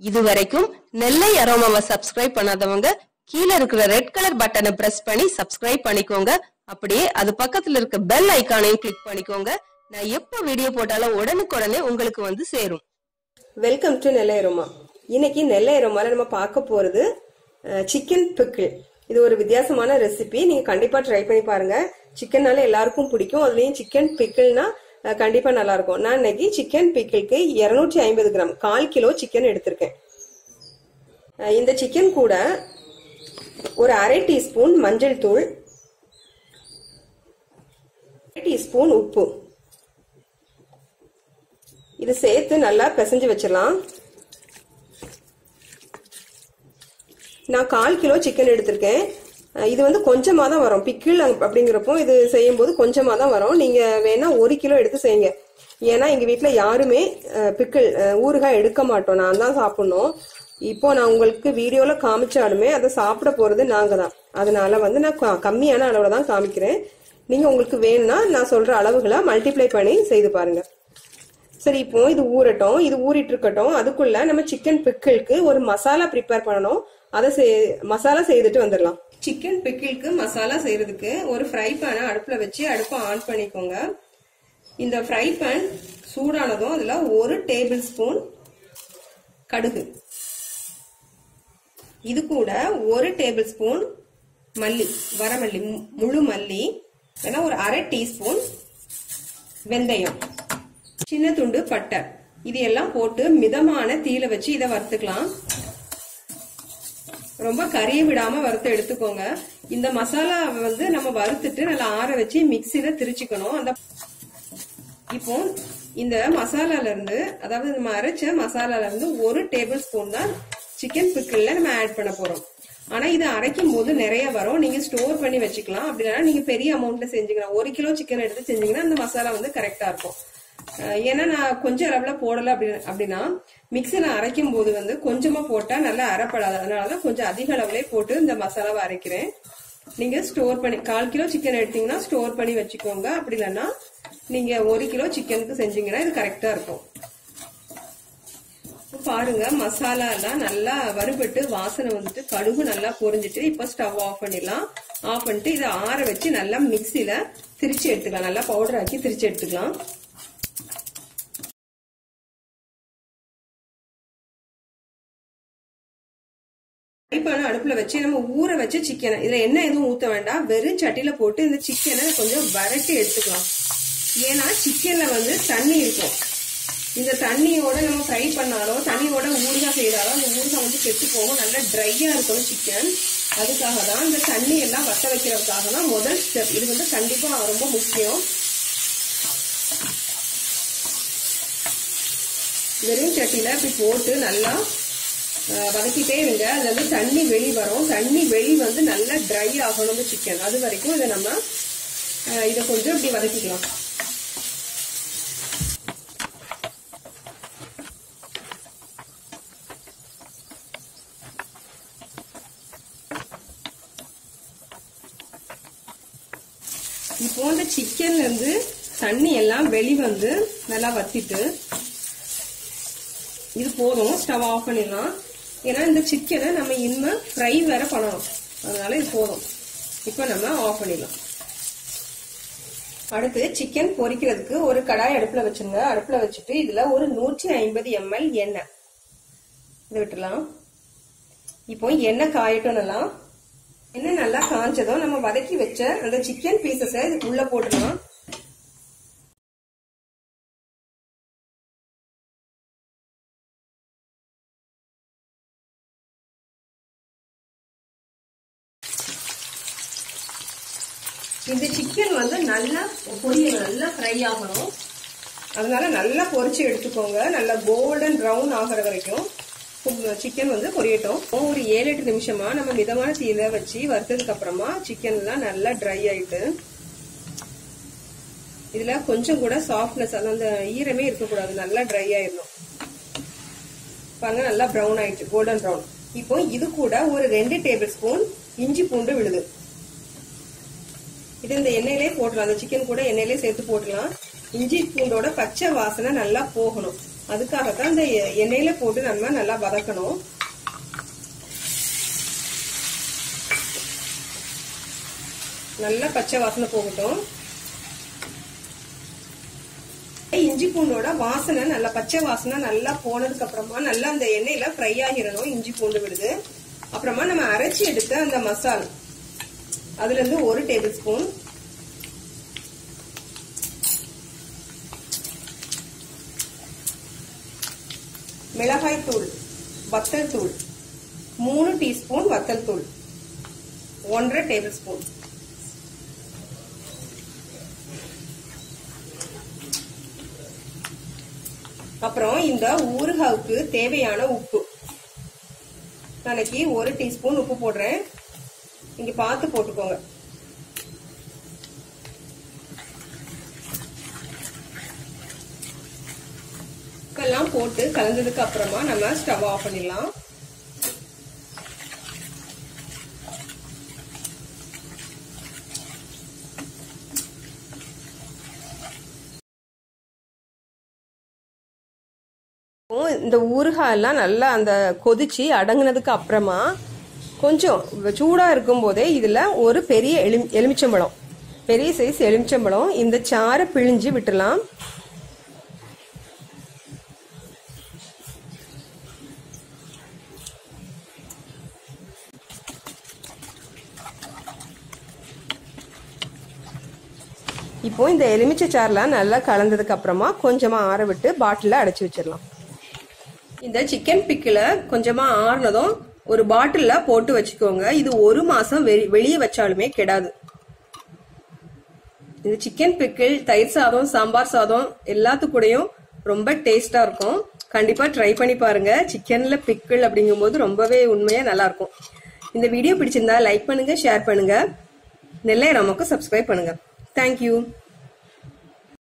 இதுவரைக்கும் நெல்லை அரோமாவை சப்ஸ்கிரைப் பண்ணாதவங்க கீழே இருக்கிற ரெட் கலர் பட்டனை பிரஸ் பண்ணி சப்ஸ்கிரைப் பண்ணிக்கோங்க அப்படியே அது பக்கத்துல இருக்க பெல் ஐகானையும் கிளிக் பண்ணிக்கோங்க நான் எப்ப வீடியோ போட்டாலும் உடனுக்குடனே உங்களுக்கு வந்து சேரும் வெல்கம் டு நெல்லை அரோமா இன்னைக்கு நெல்லை அரோமால நம்ம பார்க்க போறது சிக்கன் பிக்கிள் இது ஒரு வித்தியாசமான ரெசிபி நீங்க கண்டிப்பா ட்ரை பண்ணி பாருங்க சிக்கன்னால எல்லாருக்கும் பிடிக்கும் அதுலயும் சிக்கன் பிக்கிள்னா கண்டிப்பா நல்லா இருக்கும் நான் இன்னைக்கு சிக்கன் பிக்கிள்க்கு இருநூற்றி ஐம்பது கிராம் கால் கிலோ சிக்கன் எடுத்திருக்கேன் அஹ் இந்த சிக்கன் கூட ஒரு அரை டீஸ்பூன் மஞ்சள் தூள் அரை டீஸ்பூன் உப்பு இது சேர்த்து நல்லா பிசைஞ்சு வச்சிடலாம் நான் கால் கிலோ சிக்கன் எடுத்திருக்கேன் அஹ் இது வந்து கொஞ்சமாக தான் வரும் பிக்கிள் அப்படிங்கிறப்போ இது செய்யும்போது கொஞ்சமாக தான் வரும் நீங்கள் வேணா ஒரு கிலோ எடுத்து செய்யுங்க ஏன்னா எங்கள் வீட்டில் யாருமே பிக்கிள் ஊறுகாய் எடுக்க மாட்டோம் நான் தான் சாப்பிடணும் இப்போ நான் உங்களுக்கு வீடியோவில் காமிச்சாலுமே அதை சாப்பிட போகிறது நாங்கள் தான் அதனால வந்து நான் க- கம்மியான அளவில் தான் காமிக்கிறேன் நீங்கள் உங்களுக்கு வேணும்னா நான் சொல்கிற அளவுகளை மல்டிப்ளை பண்ணி செய்து பாருங்கள் சரி இப்போ இது ஊறட்டும் இது ஊறிட்டு இருக்கட்டும் அதுக்குள்ள நம்ம சிக்கன் பிக்கிள்க்கு ஒரு மசாலா ப்ரிப்பேர் பண்ணணும் அதை செய்- மசாலா செய்துட்டு வந்துடலாம் சிக்கன் பிக்கிள்க்கு மசாலா செய்யறதுக்கு ஒரு ஃப்ரை பேனை அடுப்புல வச்சு அடுப்பை ஆன் பண்ணிக்கோங்க இந்த ஃப்ரை பேன் சூடானதும் அதுல ஒரு டேபிள் ஸ்பூன் கடுகு இது கூட ஒரு டேபிள் ஸ்பூன் மல்லி வரமல்லி மு- முழு மல்லி ஏன்னா ஒரு அரை டீஸ்பூன் வெந்தயம் சின்ன துண்டு பட்டை இது எல்லாம் போட்டு மிதமான தீயில வச்சு இதை வறுத்துக்கலாம் ரொம்ப கறிய விடாம வறுத்து எடுத்துக்கோங்க இந்த மசாலா வந்து நம்ம வறுத்துட்டு நல்லா ஆற வச்சு மிக்சியில திரிச்சுக்கணும் அந்த இப்போ இந்த மசாலால இருந்து அதாவது நம்ம அரைச்ச மசாலால இருந்து ஒரு டேபிள் ஸ்பூன் தான் சிக்கன் பிக்கிள்ல நம்ம ஆட் பண்ண போறோம் ஆனா இது அரைக்கும் போது நிறைய வரும் நீங்க ஸ்டோர் பண்ணி வச்சுக்கலாம் அப்படி இல்லைன்னா நீங்க பெரிய அமௌண்ட்ல செஞ்சுக்கலாம் ஒரு கிலோ சிக்கன் எடுத்து செஞ்சீங்கன்னா அந்த மசாலா வந்து கரெக்டா இருக்கும் அஹ் ஏன்னா நான் கொஞ்சம் அளவுல போடல அப்படி அப்படின்னா மிக்சில அரைக்கும் போது வந்து கொஞ்சமா போட்டா நல்லா அரைப்படாது அதனாலதான் கொஞ்சம் அதிக அளவுலே போட்டு இந்த மசாலாவை அரைக்கிறேன் நீங்க ஸ்டோர் பண்ணி கால் கிலோ சிக்கன் எடுத்தீங்கன்னா ஸ்டோர் பண்ணி வச்சுக்கோங்க அப்படி இல்லைன்னா நீங்க ஒரு கிலோ சிக்கனுக்கு செஞ்சீங்கன்னா இது கரெக்டா இருக்கும் இப்ப பாருங்க மசாலா எல்லாம் நல்லா வறுபட்டு வாசனை வந்துட்டு கடுகு நல்லா பொரிஞ்சிட்டு இப்ப ஸ்டவ் ஆஃப் பண்ணிடலாம் ஆஃப் பண்ணிட்டு இதை ஆற வச்சு நல்லா மிக்சியில திரிச்சு எடுத்துக்கலாம் நல்லா பவுடர் ஆக்கி திரிச்சு எடுத்துக்கலாம் ஃப்ரைப்பான அடுப்புல வச்சு நம்ம ஊற வச்ச சிக்கனை இதுல எண்ணெய் எதுவும் ஊத்த வேண்டாம் வெறும் சட்டியில போட்டு இந்த சிக்கனை கொஞ்சம் வரட்டி எடுத்துக்கலாம் ஏன்னா சிக்கன்ல வந்து தண்ணி இருக்கும் இந்த தண்ணியோட நம்ம ஃப்ரை பண்ணாலோ தண்ணியோட ஊறுகாய் செய்தாலோ அந்த ஊறுகாய் வந்து கெட்டு போகும் நல்லா ட்ரையா இருக்கணும் சிக்கன் அதுக்காக தான் இந்த தண்ணி எல்லாம் வத்த வைக்கிறதுக்காக தான் முதல் ஸ்டெப் இது வந்து கண்டிப்பா ரொம்ப முக்கியம் வெறும் சட்டியில இப்படி போட்டு நல்லா அஹ், வதக்கிட்டே இருங்க அதுல இருந்து தண்ணி வெளி வரும் தண்ணி வெளி வந்து நல்லா ட்ரை ஆகணும் இந்த சிக்கன் அது வரைக்கும் இதை நம்ம அஹ், இதை கொஞ்சம் இப்படி வதக்கிக்கலாம் இப்போ இந்த சிக்கன்ல இருந்து தண்ணி எல்லாம் வெளி வந்து நல்லா வத்திட்டு இது போதும் ஸ்டவ் ஆஃப் பண்ணிடலாம் ஏன்னா இந்த சிக்கனை நம்ம இன்னும் ஃப்ரை வேற பண்ணணும் அதனால இது போதும் இப்போ நம்ம ஆஃப் பண்ணிடலாம் அடுத்து சிக்கன் பொரிக்கிறதுக்கு ஒரு கடாய் அடுப்புல வச்சுருங்க அடுப்புல வச்சுட்டு இதுல ஒரு நூற்றி ஐம்பது எம்எல் எண்ணெய் இதை விட்டுலாம் இப்போ எண்ணெய் காயட்டும் நல்லா எண்ணெய் நல்லா காஞ்சதும் நம்ம வதக்கி வச்ச அந்த சிக்கன் பீசஸை உள்ள போட்டுடலாம் இந்த சிக்கன் வந்து நல்லா பொரியணும் நல்லா ஃப்ரை ஆகணும் அதனால நல்லா பொரிச்சு எடுத்துக்கோங்க நல்லா கோல்டன் ப்ரௌன் ஆகிற வரைக்கும் சிக்கன் வந்து பொரியட்டும் ஒரு ஏழு எட்டு நிமிஷமா நம்ம மிதமான தீயில வச்சு வறுத்ததுக்கு அப்புறமா சிக்கன் எல்லாம் நல்லா ட்ரை ஆயிட்டு இதுல கொஞ்சம் கூட சாஃப்ட்னஸ் அந்த ஈரமே இருக்கக்கூடாது நல்லா ட்ரை ஆயிடணும் பாருங்க நல்லா ப்ரௌன் ஆயிடுச்சு கோல்டன் ப்ரௌன் இப்போ இது கூட ஒரு ரெண்டு டேபிள் ஸ்பூன் இஞ்சி பூண்டு விழுது இது இந்த எண்ணெயிலே போட்டுடலாம் அந்த சிக்கன் கூட எண்ணெயிலே சேர்த்து போட்டுடலாம் இஞ்சி பூண்டோட பச்சை வாசனை நல்லா போகணும் அதுக்காகத்தான் இந்த எ- எண்ணெயில போட்டு நம்ம நல்லா வதக்கணும் நல்லா பச்சை வாசனை போகட்டும் இஞ்சி பூண்டோட வாசனை நல்லா பச்சை வாசனை நல்லா போனதுக்கு அப்புறமா நல்லா அந்த எண்ணெயில ஃப்ரை ஆகிடணும் இஞ்சி பூண்டு விடுது அப்புறமா நம்ம அரைச்சி எடுத்த அந்த மசால் அதுல இருந்து ஒரு டேபிள் ஸ்பூன் மிளகாய் தூள் வத்தல் தூள் மூணு டீஸ்பூன் வத்தல் தூள் ஒன்றரை டேபிள் ஸ்பூன் அப்புறம் இந்த ஊறுகாவுக்கு தேவையான உப்பு நாளைக்கு ஒரு டீஸ்பூன் உப்பு போடுறேன் இங்க பார்த்து போட்டுக்கோங்க எல்லாம் போட்டு கலந்ததுக்கு அப்புறமா நம்ம ஸ்டவ் ஆஃப் பண்ணிடலாம் இந்த ஊறுகாய் எல்லாம் நல்லா அந்த கொதிச்சு அடங்குனதுக்கு அப்புறமா கொஞ்சம் சூடா இருக்கும் போதே இதுல ஒரு பெரிய எலும் எலுமிச்சம்பழம் பெரிய சைஸ் எலுமிச்சம்பழம் இந்த சாறை பிழிஞ்சு விட்டுலாம் இப்போ இந்த எலுமிச்சை சாறுலாம் நல்லா கலந்ததுக்கு அப்புறமா கொஞ்சமா ஆற விட்டு பாட்டில அடைச்சு வச்சிடலாம் இந்த சிக்கன் பிக்கில கொஞ்சமா ஆறுனதும் ஒரு பாட்டில்ல போட்டு வச்சுக்கோங்க இது ஒரு மாசம் வெளியே வச்சாலுமே கெடாது இந்த சிக்கன் பிக்கிள் தயிர் சாதம் சாம்பார் சாதம் எல்லாத்து கூடயும் ரொம்ப டேஸ்டா இருக்கும் கண்டிப்பா ட்ரை பண்ணி பாருங்க சிக்கன்ல பிக்கிள் அப்படிங்கும்போது ரொம்பவே உண்மையா நல்லா இருக்கும் இந்த வீடியோ பிடிச்சிருந்தா லைக் பண்ணுங்க ஷேர் பண்ணுங்க நெல்லை ராமக்கு சப்ஸ்கிரைப் பண்ணுங்க தேங்க்யூ